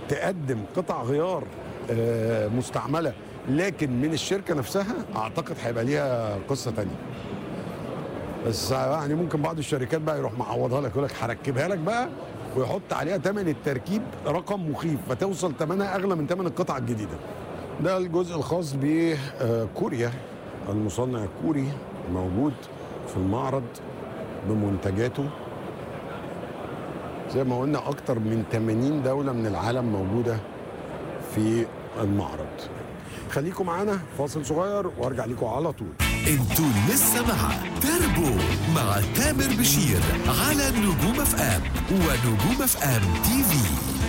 تقدم قطع غيار آه، مستعمله لكن من الشركه نفسها اعتقد هيبقى ليها قصه تانية بس يعني ممكن بعض الشركات بقى يروح معوضها لك يقول لك هركبها لك بقى ويحط عليها ثمن التركيب رقم مخيف فتوصل ثمنها اغلى من ثمن القطعه الجديده. ده الجزء الخاص بكوريا المصنع الكوري موجود في المعرض بمنتجاته زي ما قلنا اكتر من 80 دوله من العالم موجوده في المعرض. خليكم معانا فاصل صغير وارجع لكم على طول. انتوا لسه مع تربو مع تامر بشير على نجوم اف ام ونجوم اف ام تي في